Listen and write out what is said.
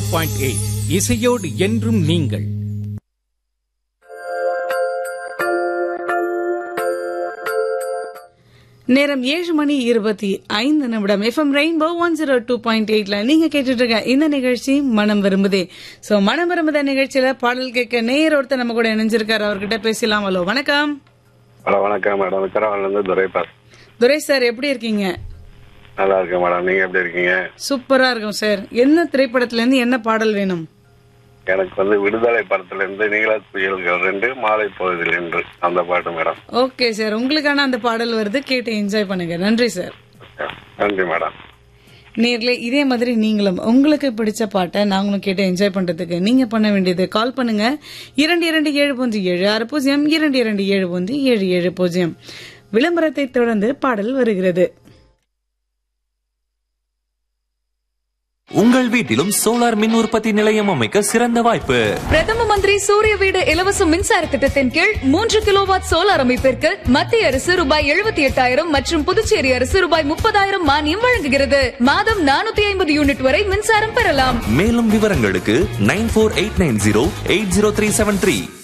point eight இசையோடு என்றும் நீங்கள் நேரம் ஏழு மணி இருபத்தி ஐந்து நிமிடம் FM rainbow one zero two point எயிட்ல நீங்க கேட்டுட்டு இருக்க இந்த நிகழ்ச்சி மனம் விரும்புதே சோ மனம் விரும்புத நிகழ்ச்சியில பாடல் கேட்க நேர் ஒருத்தர் நம்ம கூட இணைஞ்சிருக்காரு அவர்கிட்ட பேசலாம் ஹலோ வணக்கம் ஹலோ வணக்கம் மேடம் விக்கிரவாண்டிலேருந்து துரை பாஸ் துரை சார் எப்படி இருக்கீங்க நல்லா இருக்கேன் மேடம் நீங்க எப்படி இருக்கீங்க சூப்பரா இருக்கும் சார் என்ன திரைப்படத்துல இருந்து என்ன பாடல் வேணும் எனக்கு வந்து விடுதலை படத்துல இருந்து நீங்களா புயல்கள் ரெண்டு மாலை பொழுதில் என்று அந்த பாட்டு மேடம் ஓகே சார் உங்களுக்கான அந்த பாடல் வருது கேட்டு என்ஜாய் பண்ணுங்க நன்றி சார் நன்றி மேடம் நேர்ல இதே மாதிரி நீங்களும் உங்களுக்கு பிடிச்ச பாட்டை நாங்களும் கேட்டு என்ஜாய் பண்றதுக்கு நீங்க பண்ண வேண்டியது கால் பண்ணுங்க இரண்டு இரண்டு ஏழு பூஜ்ஜியம் ஏழு ஆறு பூஜ்ஜியம் இரண்டு இரண்டு ஏழு பூஜ்ஜியம் ஏழு ஏழு பூஜ்ஜியம் விளம்பரத்தை தொடர்ந்து பாடல் வருகிறது உங்கள் வீட்டிலும் சோலார் மின் உற்பத்தி நிலையம் அமைக்க சிறந்த வாய்ப்பு பிரதம மந்திரி சூரிய வீடு இலவச மின்சார திட்டத்தின் கீழ் மூன்று கிலோவாட் சோலார் அமைப்பிற்கு மத்திய அரசு ரூபாய் எழுபத்தி எட்டாயிரம் மற்றும் புதுச்சேரி அரசு ரூபாய் முப்பதாயிரம் மானியம் வழங்குகிறது மாதம் நானூத்தி ஐம்பது யூனிட் வரை மின்சாரம் பெறலாம் மேலும் விவரங்களுக்கு nine four eight nine zero eight zero three seven three